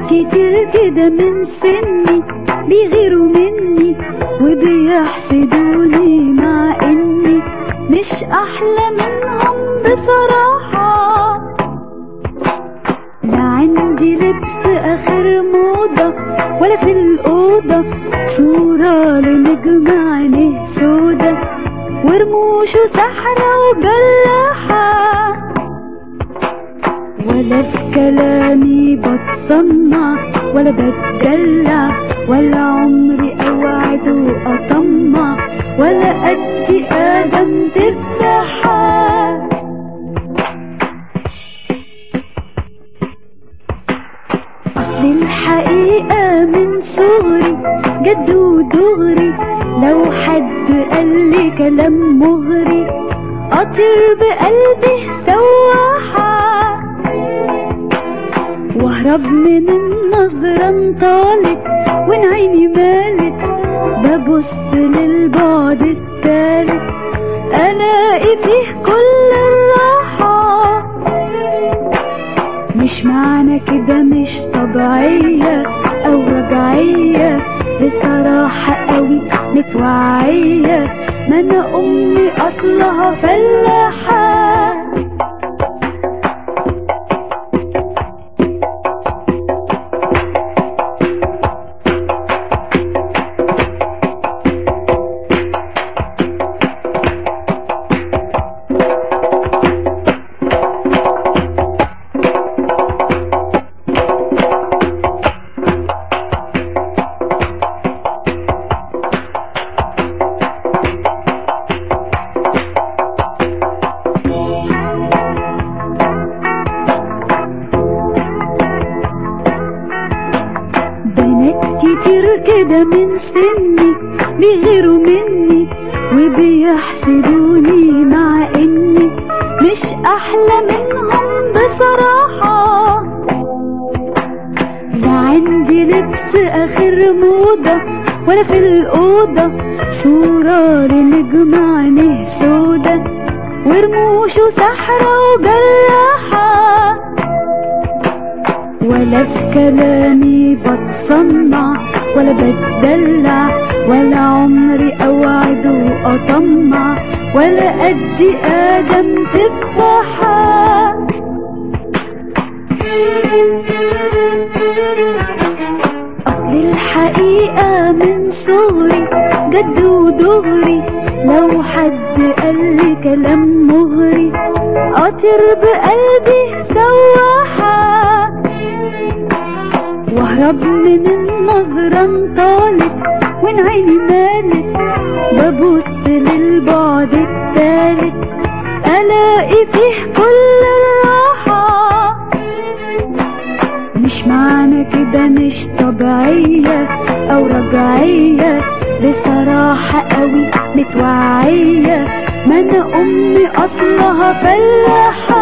كتير كده من سني بيغيروا مني وبيحسدوني مع اني مش احلى منهم بصراحة لا عندي لبس اخر موضة ولا في الاوضة صورة لنجم عينيه سودا ورموشه سحرة وجلاحة ولا في كلامي بتصنع ولا بتدلع ولا عمري اوعد واطمع ولا ادي ادم تفاحة اصل الحقيقة من صغري جد ودغري لو حد قال لي كلام مغري اطير بقلبي سواحة واهرب من النظرة انطالت وان عيني مالت ببص للبعد التالت الاقي فيه كل الراحة مش معنى كده مش طبيعية او رجعية بصراحة قوي متوعية ما انا امي اصلها فلاحة بنات كتير كده من سني بيغيروا مني وبيحسدوني مع اني مش احلى منهم بصراحة لا عندي لبس اخر موضة ولا في الاوضة صورة لنجم عينيه سودا ورموشه سحرة وجلاحة ولا في كلامي بتصنع ولا بتدلع ولا عمري اوعد واطمع ولا ادي ادم تفاحة اصل الحقيقة من صغري جد ودغري لو حد قال لي كلام مغري اطير بقلبي سواحة واهرب من النظرة انطالت وان عيني مالت ببص للبعد التالت الاقي فيه كل الراحة مش معنى كده مش طبيعية او رجعية بصراحة قوي متوعية ما انا امي اصلها فلاحة